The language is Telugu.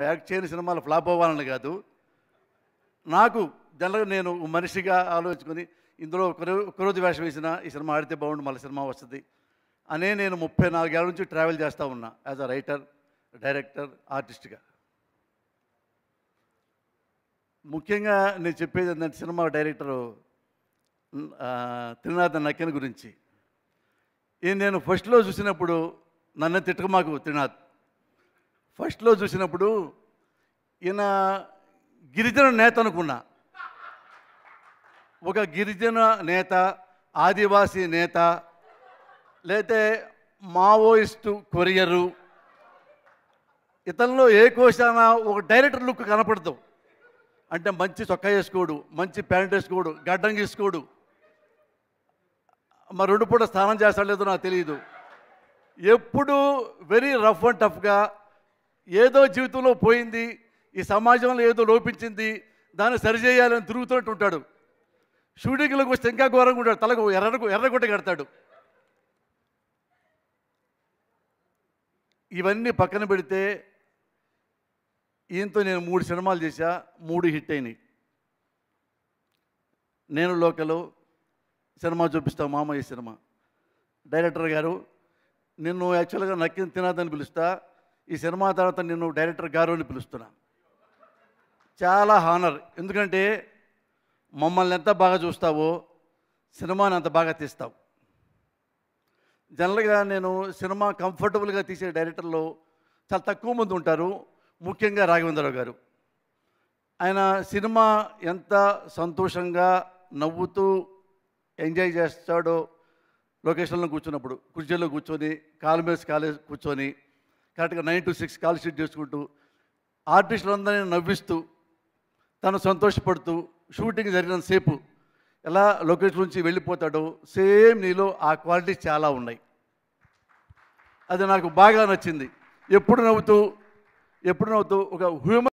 యాక్ట్ చేయని సినిమాలు ఫ్లాప్ అవ్వాలని కాదు నాకు జనరల్గా నేను మనిషిగా ఆలోచించుకొని ఇందులో ఒకరో- ఒకరోజు వేషం వేసిన ఈ సినిమా ఆడితే బాగుండు మళ్ళీ సినిమా వస్తుంది అనే నేను ముప్పై నాలుగేళ్ల నుంచి ట్రావెల్ చేస్తూ ఉన్నా యాజ్ అ రైటర్ డైరెక్టర్ ఆర్టిస్ట్గా ముఖ్యంగా నేను చెప్పేది ఏంటంటే సినిమా డైరెక్టరు ఆ, త్రినాథ్ నక్కన్ గురించి ఈయన నేను ఫస్ట్లో చూసినప్పుడు నన్ను తిట్టక మాకు త్రినాథ్ ఫస్ట్లో చూసినప్పుడు ఈయన గిరిజన నేత అనుకున్నా ఒక గిరిజన నేత ఆదివాసీ నేత లేతే మావోయిస్టు కొరియరు ఇతనిలో ఏ కోశాన ఒక డైరెక్టర్ లుక్ కనపడతాం అంటే మంచి చొక్కా వేసుకోడు మంచి ప్యాంట్ వేసుకోడు గడ్డం గీసుకోడు మరి రెండు పూట స్నానం చేస్తాడో లేదో నాకు తెలియదు ఎప్పుడు వెరీ రఫ్ అండ్ టఫ్గా ఏదో జీవితంలో పోయింది ఈ సమాజంలో ఏదో లోపించింది దాన్ని సరిచేయాలని తిరుగుతున్నట్టు ఉంటాడు షూటింగ్లోకి వస్తే ఇంకా ఘోరంగా ఉంటాడు తలకు ఎర్ర ఎర్రగుట్ట కడతాడు ఇవన్నీ పక్కన పెడితే ఈయనతో నేను మూడు సినిమాలు చేశా మూడు హిట్ అయినాయి నేను లోకలు సినిమా చూపిస్తా మామయ్య సినిమా డైరెక్టర్ గారు నిన్ను యాక్చువల్గా నక్కిన తినాదని పిలుస్తా ఈ సినిమా తర్వాత నిన్ను డైరెక్టర్ గారు అని పిలుస్తున్నా చాలా హానర్ ఎందుకంటే మమ్మల్ని ఎంత బాగా చూస్తావో సినిమాని అంత బాగా తీస్తావు జనరల్గా నేను సినిమా కంఫర్టబుల్గా తీసే డైరెక్టర్లు చాలా తక్కువ మంది ఉంటారు ముఖ్యంగా రాఘవేంద్రరావు గారు ఆయన సినిమా ఎంత సంతోషంగా నవ్వుతూ ఎంజాయ్ చేస్తాడో లొకేషన్లో కూర్చున్నప్పుడు కుర్చీలో కూర్చొని కాలు మీద కాలు కూర్చొని కరెక్ట్గా nine to six call sheet చేసుకుంటూ ఆర్టిస్టులందరినీ నవ్విస్తూ తను సంతోషపడుతూ షూటింగ్ జరిగినంతసేపు ఎలా లొకేషన్ నుంచి వెళ్ళిపోతాడో సేమ్ నీలో ఆ క్వాలిటీ చాలా ఉన్నాయి అది నాకు బాగా నచ్చింది ఎప్పుడు నవ్వుతూ ఎప్పుడు నవ్వుతూ ఒక హ్యూమన్